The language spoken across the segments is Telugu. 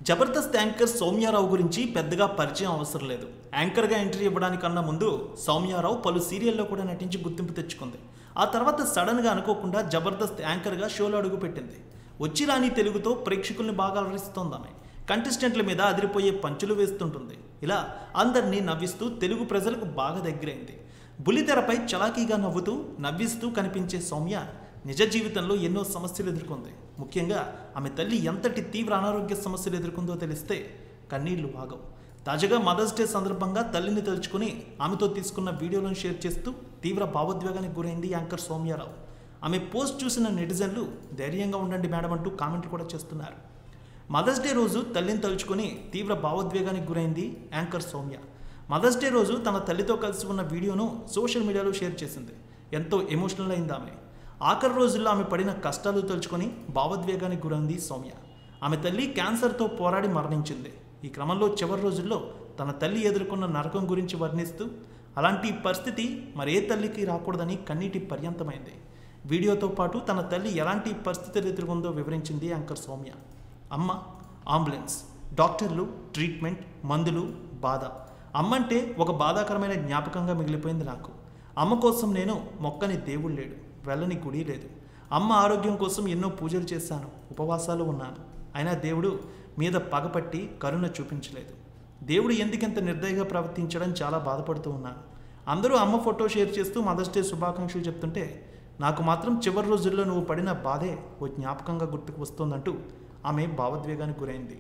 జబర్దస్త్ యాంకర్ సౌమ్యారావు గురించి పెద్దగా పరిచయం అవసరం లేదు యాంకర్గా ఎంట్రీ ఇవ్వడానికన్నా ముందు సౌమ్యారావు పలు సీరియల్లో కూడా నటించి గుర్తింపు తెచ్చుకుంది ఆ తర్వాత సడన్గా అనుకోకుండా జబర్దస్త్ యాంకర్గా షోలో అడుగుపెట్టింది వచ్చి రాని తెలుగుతో ప్రేక్షకుల్ని బాగా అలరిస్తోంది ఆమె కంటెస్టెంట్ల మీద అదిరిపోయే పంచులు వేస్తుంటుంది ఇలా అందరినీ నవ్విస్తూ తెలుగు ప్రజలకు బాగా దగ్గరైంది బుల్లితెరపై చలాకీగా నవ్వుతూ నవ్విస్తూ కనిపించే సౌమ్య నిజ జీవితంలో ఎన్నో సమస్యలు ఎదుర్కొంది ముఖ్యంగా ఆమె తల్లి ఎంతటి తీవ్ర అనారోగ్య సమస్యలు ఎదుర్కొందో తెలిస్తే కన్నీళ్లు ఆగవు తాజాగా మదర్స్ డే సందర్భంగా తల్లిని తలుచుకుని ఆమెతో తీసుకున్న వీడియోలను షేర్ చేస్తూ తీవ్ర భావోద్వేగానికి గురైంది యాంకర్ సౌమ్యారావు ఆమె పోస్ట్ చూసిన నెటిజన్లు ధైర్యంగా ఉండండి మేడం అంటూ కామెంట్లు కూడా చేస్తున్నారు మదర్స్ డే రోజు తల్లిని తలుచుకొని తీవ్ర భావోద్వేగానికి గురైంది యాంకర్ సౌమ్య మదర్స్ డే రోజు తన తల్లితో కలిసి ఉన్న వీడియోను సోషల్ మీడియాలో షేర్ చేసింది ఎంతో ఎమోషనల్ అయింది ఆమె ఆఖరి రోజుల్లో ఆమె పడిన కష్టాలు తలుచుకొని భావోద్వేగానికి గురైంది సౌమ్య ఆమె తల్లి క్యాన్సర్తో పోరాడి మరణించింది ఈ క్రమంలో చివరి రోజుల్లో తన తల్లి ఎదుర్కొన్న నరకం గురించి వర్ణిస్తూ అలాంటి పరిస్థితి మరే తల్లికి రాకూడదని కన్నీటి పర్యంతమైంది వీడియోతో పాటు తన తల్లి ఎలాంటి పరిస్థితులు ఎదుర్కొందో వివరించింది యాంకర్ సౌమ్య అమ్మ అంబులెన్స్ డాక్టర్లు ట్రీట్మెంట్ మందులు బాధ అమ్మంటే ఒక బాధాకరమైన జ్ఞాపకంగా మిగిలిపోయింది నాకు అమ్మ కోసం నేను మొక్కని దేవుడు లేడు వెళ్ళని గుడి లేదు అమ్మ ఆరోగ్యం కోసం ఎన్నో పూజలు చేశాను ఉపవాసాలు ఉన్నాను అయినా దేవుడు మీద పగపట్టి కరుణ చూపించలేదు దేవుడు ఎందుకింత నిర్దయగా ప్రవర్తించడం చాలా బాధపడుతూ ఉన్నాను అందరూ అమ్మ ఫోటో షేర్ చేస్తూ మదర్స్ డే శుభాకాంక్షలు చెప్తుంటే నాకు మాత్రం చివరి రోజుల్లో నువ్వు పడిన బాధే ఓ జ్ఞాపకంగా గుర్తుకు వస్తోందంటూ ఆమె భావోద్వేగానికి గురైంది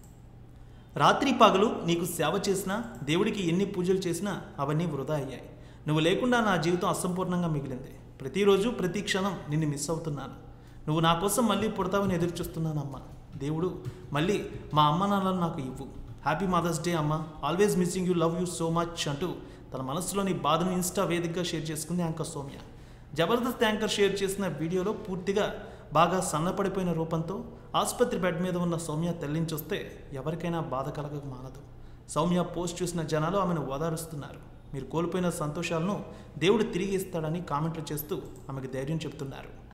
రాత్రి పగలు నీకు సేవ చేసినా దేవుడికి ఎన్ని పూజలు చేసినా అవన్నీ వృధా అయ్యాయి నువ్వు లేకుండా నా జీవితం అసంపూర్ణంగా మిగిలింది ప్రతిరోజు ప్రతి క్షణం నిన్ను మిస్ అవుతున్నాను నువ్వు నా కోసం మళ్ళీ పుడతావని ఎదురు చూస్తున్నానమ్మా దేవుడు మళ్ళీ మా అమ్మ నాన్నలను నాకు ఇవ్వు హ్యాపీ మదర్స్ డే అమ్మ always missing you love you so much అంటూ తన మనసులోని బాధను ఇన్స్టా వేదికగా షేర్ చేసుకుంది anchor Soumya Jabardasth anchor share చేసిన వీడియోలో పూర్తిగా బాగా సన్నపడిపోయిన రూపంతో ఆసుపత్రి బెడ్ మీద ఉన్న సౌమ్య తల్లిని చూస్తే ఎవరికైనా బాధ కలగక మానదు సౌమ్య పోస్ట్ చూసిన జనాలు ఆమెను ఓదారుస్తున్నారు మీరు కోల్పోయిన సంతోషాలను దేవుడు తిరిగి ఇస్తాడని కామెంట్లు చేస్తూ ఆమెకు ధైర్యం చెప్తున్నారు